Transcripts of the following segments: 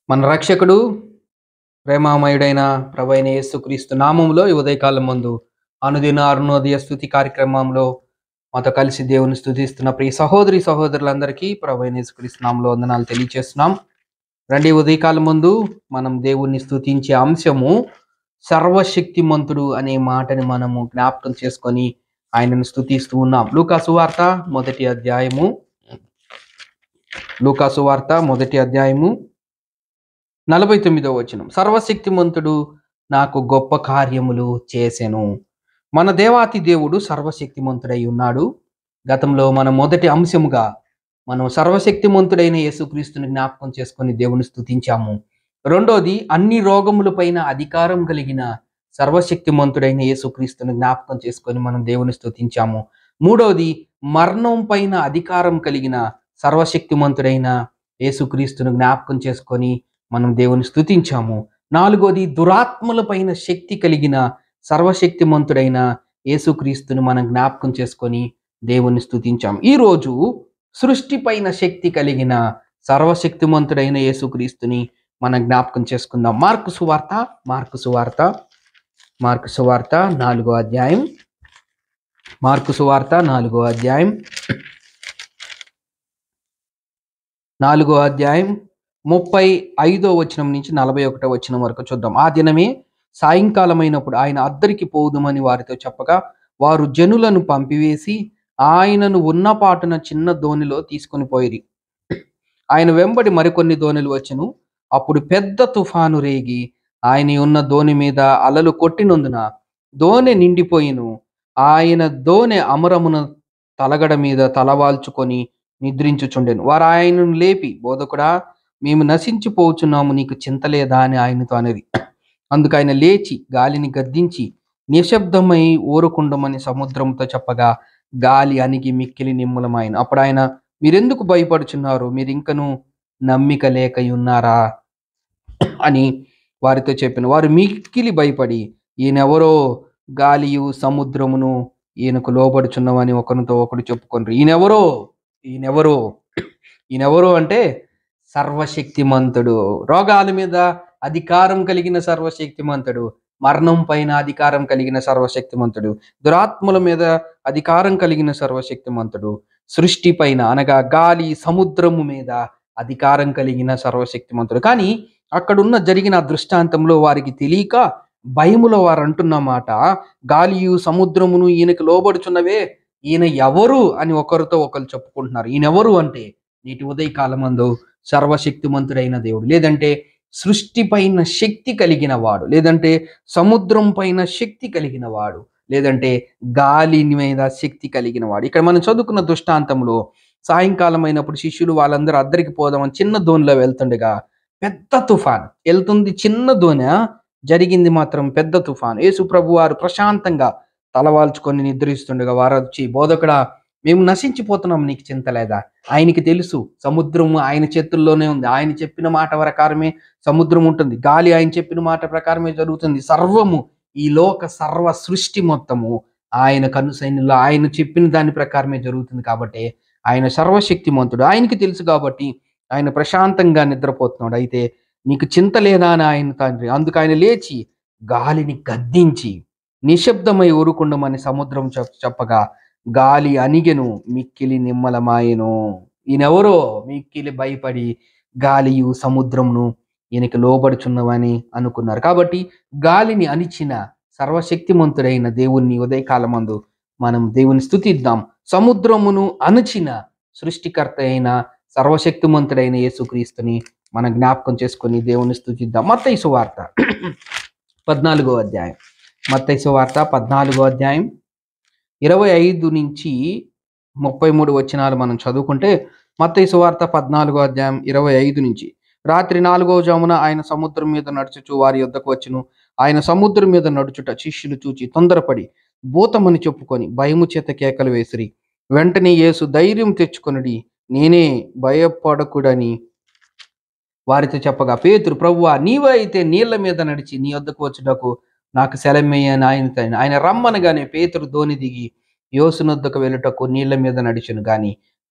మన రక్షకుడు ప్రేమామయుడైన ప్రభైన యేసుక్రీస్తు నామంలో ఈ ఉదయకాలం ముందు అనుదిన అరుణోదయ స్థుతి కార్యక్రమంలో మాతో కలిసి దేవుని స్థుతిస్తున్న ప్రియ సహోదరి సహోదరులందరికీ ప్రభైన యేసుక్రీస్తు నామంలో వందనాలు తెలియజేస్తున్నాం రండి ఈ ఉదయకాలం ముందు మనం దేవుణ్ణి స్థుతించే అంశము సర్వశక్తిమంతుడు అనే మాటని మనము జ్ఞాపకం చేసుకొని ఆయనను స్థుతిస్తూ ఉన్నాం లూకాసు వార్త మొదటి అధ్యాయము లూకాసు వార్త మొదటి అధ్యాయము నలభై తొమ్మిదో వచనం సర్వశక్తిమంతుడు నాకు గొప్ప కార్యములు చేసెను మన దేవాతి దేవుడు సర్వశక్తిమంతుడై ఉన్నాడు గతంలో మన మొదటి అంశముగా మనం సర్వశక్తిమంతుడైన యేసుక్రీస్తుని జ్ఞాపకం చేసుకొని దేవుని స్తుతించాము రెండోది అన్ని రోగములపైన అధికారం కలిగిన సర్వశక్తిమంతుడైన యేసుక్రీస్తుని జ్ఞాపకం చేసుకొని మనం దేవుని స్తుతించాము మూడోది మరణం పైన అధికారం కలిగిన సర్వశక్తిమంతుడైన యేసుక్రీస్తును జ్ఞాపకం చేసుకొని మనం దేవుని స్తుతించాము నాలుగోది దురాత్మల పైన శక్తి కలిగిన సర్వశక్తిమంతుడైన యేసుక్రీస్తును మనం జ్ఞాపకం చేసుకొని దేవుని స్తుతించాము ఈరోజు సృష్టి పైన శక్తి కలిగిన సర్వశక్తిమంతుడైన యేసుక్రీస్తుని మనం జ్ఞాపకం చేసుకుందాం మార్కు సువార్త మార్కు సువార్త మార్కు సువార్త నాలుగో అధ్యాయం మార్కు సువార్త నాలుగో అధ్యాయం నాలుగో అధ్యాయం ముప్పై ఐదో వచనం నుంచి నలభై ఒకటో వచనం వరకు చూద్దాం ఆ దినమే సాయంకాలమైనప్పుడు ఆయన అద్దరికి పోదుమని వారితో చెప్పగా వారు జనులను పంపివేసి ఆయనను ఉన్న పాటున చిన్న దోణిలో తీసుకొని పోయిరి ఆయన వెంబడి మరికొన్ని దోణిలు వచ్చెను అప్పుడు పెద్ద తుఫాను రేగి ఆయన ఉన్న దోణి మీద అలలు కొట్టినందున దోణె నిండిపోయిను ఆయన దోణె అమరమున తలగడ మీద తలవాల్చుకొని నిద్రించుచుండెను వారు ఆయనను లేపి బోధకుడా మేము నశించిపోచున్నాము నీకు చింత లేదా అని ఆయనతో అనేది అందుకు ఆయన లేచి గాలిని గద్దించి నిశ్శబ్దమై ఊరుకుండమని సముద్రంతో చెప్పగా గాలి అణిగి మిక్కిలి నిమ్మలమైన అప్పుడు ఆయన మీరెందుకు భయపడుచున్నారు మీరు ఇంకను నమ్మిక లేక ఉన్నారా అని వారితో చెప్పిన వారు మిక్కిలి భయపడి ఈయనెవరో గాలియు సముద్రమును ఈయనకు లోబడుచున్నామని ఒకరితో ఒకడు చెప్పుకొనరు ఈయనెవరో ఈయనెవరో ఈయనెవరో అంటే సర్వశక్తిమంతుడు రోగాల మీద అధికారం కలిగిన సర్వశక్తిమంతుడు మరణం పైన అధికారం కలిగిన సర్వశక్తిమంతుడు దురాత్మల మీద అధికారం కలిగిన సర్వశక్తిమంతుడు సృష్టి పైన అనగా గాలి సముద్రము మీద అధికారం కలిగిన సర్వశక్తిమంతుడు కానీ అక్కడున్న జరిగిన ఆ దృష్టాంతంలో వారికి తెలియక భయములో వారు అంటున్న మాట గాలియు సముద్రమును ఈయనకు లోబడుచున్నవే ఈయన ఎవరు అని ఒకరితో ఒకరు చెప్పుకుంటున్నారు ఈయన ఎవరు అంటే నేటి ఉదయకాలమందు సర్వశక్తిమంతుడైన దేవుడు లేదంటే సృష్టి పైన శక్తి కలిగిన వాడు లేదంటే సముద్రం పైన శక్తి కలిగిన వాడు లేదంటే గాలి మీద శక్తి కలిగిన వాడు ఇక్కడ మనం చదువుకున్న దృష్టాంతంలో సాయంకాలం అయినప్పుడు శిష్యులు వాళ్ళందరూ అద్దరికి పోదామని చిన్న దోణిలో వెళ్తుండగా పెద్ద తుఫాన్ వెళ్తుంది చిన్న దోణి జరిగింది మాత్రం పెద్ద తుఫాన్ యేసు ప్రభు వారు ప్రశాంతంగా తలవాల్చుకొని నిద్రిస్తుండగా వారు వచ్చి బోధకుడా మేము నశించిపోతున్నాం నీకు చింత లేదా ఆయనకి తెలుసు సముద్రము ఆయన చేతుల్లోనే ఉంది ఆయన చెప్పిన మాట ప్రకారమే సముద్రం ఉంటుంది గాలి ఆయన చెప్పిన మాట ప్రకారమే జరుగుతుంది సర్వము ఈ లోక సర్వ సృష్టి మొత్తము ఆయన కనుసైన్యంలో ఆయన చెప్పిన దాని ప్రకారమే జరుగుతుంది కాబట్టి ఆయన సర్వశక్తిమంతుడు ఆయనకి తెలుసు కాబట్టి ఆయన ప్రశాంతంగా నిద్రపోతున్నాడు అయితే నీకు చింత లేదా అని ఆయన తండ్రి అందుకు ఆయన లేచి గాలిని గద్దించి నిశ్శబ్దమై ఊరుకుండమని సముద్రం చెప్- చెప్పగా గాలి అణిగెను మిక్కిలి నిమ్మలమాయెను ఈయనెవరో మిక్కిలి భయపడి గాలియు సముద్రమును ఈయనకి లోబడుచున్నవని అనుకున్నారు కాబట్టి గాలిని అణిచిన సర్వశక్తిమంతుడైన దేవుణ్ణి ఉదయకాలమందు మనం దేవుని స్తుతిద్దాం సముద్రమును అణచిన సృష్టికర్త అయిన సర్వశక్తిమంతుడైన యేసుక్రీస్తుని మనం జ్ఞాపకం చేసుకొని దేవుని స్తుతిద్దాం మత్తయి సువార్త పద్నాలుగో అధ్యాయం మత్తయి సువార్త పద్నాలుగో అధ్యాయం ఇరవై ఐదు నుంచి ముప్పై మూడు వచనాలు మనం చదువుకుంటే మత్తయి సువార్త పద్నాలుగో అధ్యాయం ఇరవై ఐదు నుంచి రాత్రి నాలుగో జామున ఆయన సముద్రం మీద నడుచుచు వారి యొద్దకు వచ్చును ఆయన సముద్రం మీద నడుచుట శిష్యులు చూచి తొందరపడి భూతమని చెప్పుకొని భయము చేత కేకలు వేసిరి వెంటనే యేసు ధైర్యం తెచ్చుకొనుడి నేనే భయపడకుడని వారితో చెప్పగా పేతురు ప్రభువా నీవే అయితే నీళ్ల మీద నడిచి నీ వద్దకు వచ్చుటకు నాకు సెలమేయని ఆయన తండ్రి. ఆయన రమ్మనగానే పేతురు దోని దిగి యోసునొద్దకు వెళ్ళుటకు నీళ్ల మీద నడిచెను గాని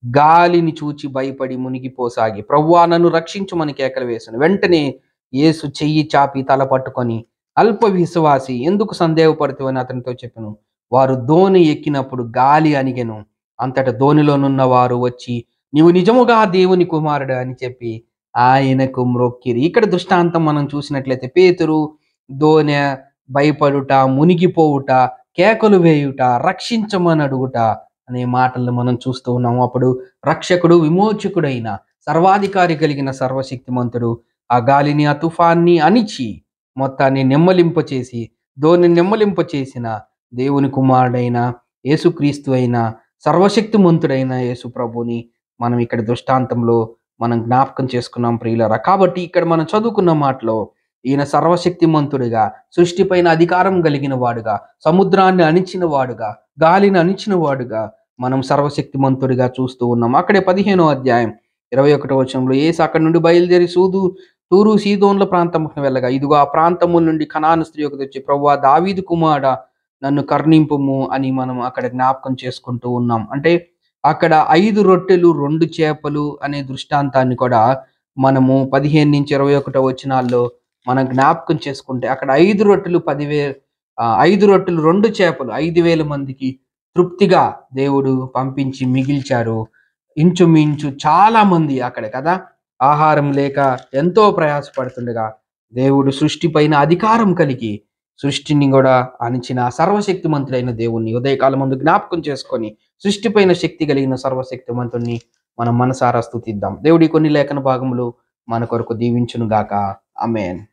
గాలిని చూచి భయపడి మునిగిపోసాగి ప్రవ్వా నన్ను రక్షించుమని కేకలు వేసాను వెంటనే యేసు చెయ్యి చాపి తల పట్టుకొని అల్ప విశ్వాసి ఎందుకు సందేహపడుతావని అతనితో చెప్పాను వారు దోణి ఎక్కినప్పుడు గాలి అణిగెను అంతట దోణిలోనున్న వారు వచ్చి నీవు నిజముగా దేవుని కుమారుడు అని చెప్పి ఆయనకు మ్రొక్కిరి ఇక్కడ దృష్టాంతం మనం చూసినట్లయితే పేతురు దోనె భయపడుట మునిగిపోవుట కేకలు వేయుట రక్షించమని అడుగుట అనే మాటలను మనం చూస్తూ ఉన్నాము అప్పుడు రక్షకుడు విమోచకుడైన సర్వాధికారి కలిగిన సర్వశక్తిమంతుడు ఆ గాలిని ఆ తుఫాన్ని అణిచి మొత్తాన్ని నెమ్మలింపచేసి దోని నెమ్మలింపచేసిన దేవుని కుమారుడైన యేసుక్రీస్తు అయిన సర్వశక్తిమంతుడైన యేసు ప్రభుని మనం ఇక్కడ దృష్టాంతంలో మనం జ్ఞాపకం చేసుకున్నాం ప్రియులరా కాబట్టి ఇక్కడ మనం చదువుకున్న మాటలో ఈయన సర్వశక్తిమంతుడిగా సృష్టిపైన అధికారం కలిగిన వాడుగా సముద్రాన్ని అణిచిన వాడుగా గాలిని అణిచిన వాడుగా మనం సర్వశక్తిమంతుడిగా చూస్తూ ఉన్నాం అక్కడే పదిహేనో అధ్యాయం ఇరవై ఒకటో వచనంలో ఏసు అక్కడి నుండి బయలుదేరి సూదు తూరు సీదోన్ల ప్రాంతముకు వెళ్ళగా ఇదిగో ఆ ప్రాంతముల నుండి కనాను స్త్రీ ఒకటి వచ్చి ప్రవ్వా దావీదు కుమార నన్ను కర్ణింపుము అని మనం అక్కడ జ్ఞాపకం చేసుకుంటూ ఉన్నాం అంటే అక్కడ ఐదు రొట్టెలు రెండు చేపలు అనే దృష్టాంతాన్ని కూడా మనము పదిహేను నుంచి ఇరవై ఒకటో వచనాల్లో మనం జ్ఞాపకం చేసుకుంటే అక్కడ ఐదు రొట్టెలు పదివే ఆ, ఐదు రొట్టెలు రెండు చేపలు ఐదు వేల మందికి తృప్తిగా దేవుడు పంపించి మిగిల్చారు ఇంచుమించు చాలా మంది అక్కడ కదా ఆహారం లేక ఎంతో ప్రయాసపడుతుండగా దేవుడు సృష్టి పైన అధికారం కలిగి సృష్టిని కూడా అణిచిన సర్వశక్తిమంతుడైన దేవుణ్ణి ఉదయకాలం ముందు జ్ఞాపకం చేసుకొని సృష్టి పైన శక్తి కలిగిన సర్వశక్తిమంతుణ్ణి మనం మనసారా స్తుతిద్దాం దేవుడి కొన్ని లేఖన భాగములు మన కొరకు దీవించును గాక అమేన్